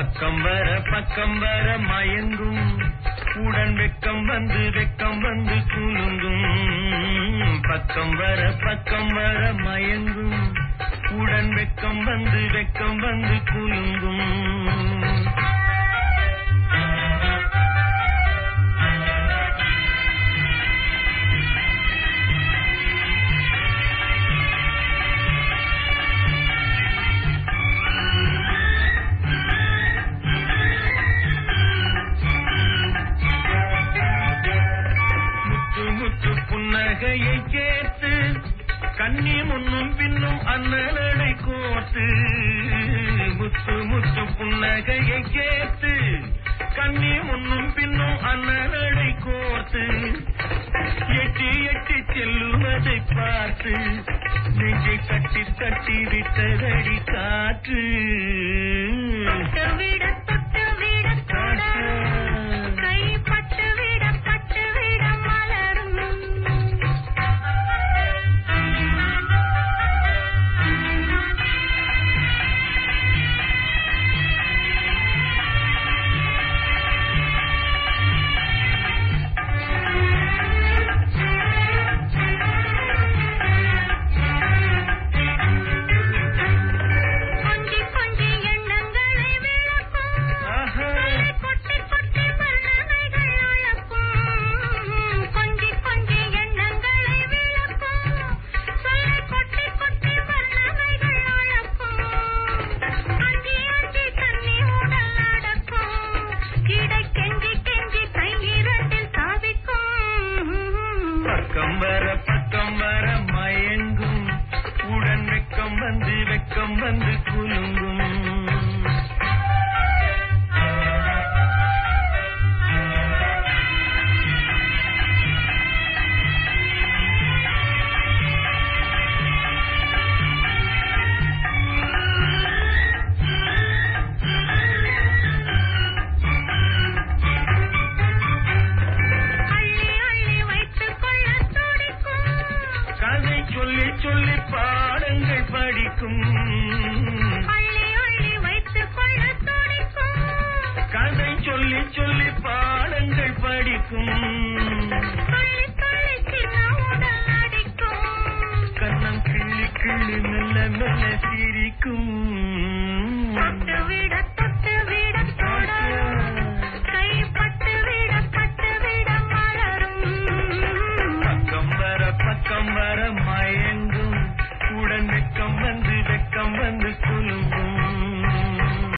பக்கம் வர பக்கம் வர மயங்கும் உடன் வெக்கம் வந்து வெக்கம் வந்து குலுங்கும் பக்கம் வர பக்கம் வர மயங்கும் உடன் வெக்கம் வந்து வெக்கம் வந்து குலுங்கும் முத்து முத்து புன்னகையை சேர்த்து கண்ணி முன்னும் பின்னும் அண்ணலடை கோர்த்து முத்து முத்து புன்னகையை சேர்த்து கண்ணி முன்னும் பின்னும் அண்ணலடை கோர்த்து எட்டி எட்டி செல்லுவதை பார்த்து நெஞ்சை கட்டி தட்டி விட்டதடி காற்று தொட்டுவிட தொட்டுவிட தொட கை பட்டுவிட பட்டுவிட மலரும் கொஞ்சி கொஞ்சி எண்ணங்களை விளக்கும் ஆஹா. சொல்லை கொட்டி கொட்டி வண்ணனைகள் அழக்கும் கொஞ்சி கொஞ்சி எண்ணங்களை விளக்கும் சொல்லை கொட்டி கொட்டி வண்ணனைகள் அழக்கும் அஞ்சி அஞ்சி தண்ணி உடல் அடக்கும் இடை கெஞ்சி கெஞ்சி கை இரண்டில் சாதிக்கும் பக்கம் வர பக்கம் வர மயங்கும் உடன் வெக்கம் வந்து வெக்கம் வந்து குலுங்கும் அள்ளி அள்ளி வைத்துக் கொள்ள துடிக்கும் கதை சொல்லி சொல்லி பாடங்கள் படிக்கும் அள்ளி அள்ளி வைத்துக் கொள்ள துடிக்கும் கதை சொல்லி சொல்லி பாடங்கள் படிக்கும் துள்ளி துள்ளி சின்ன உடல் அடிக்கும் கண்ணம் கிள்ளி கிள்ளி மெல்ல மெல்ல சிரிக்கும்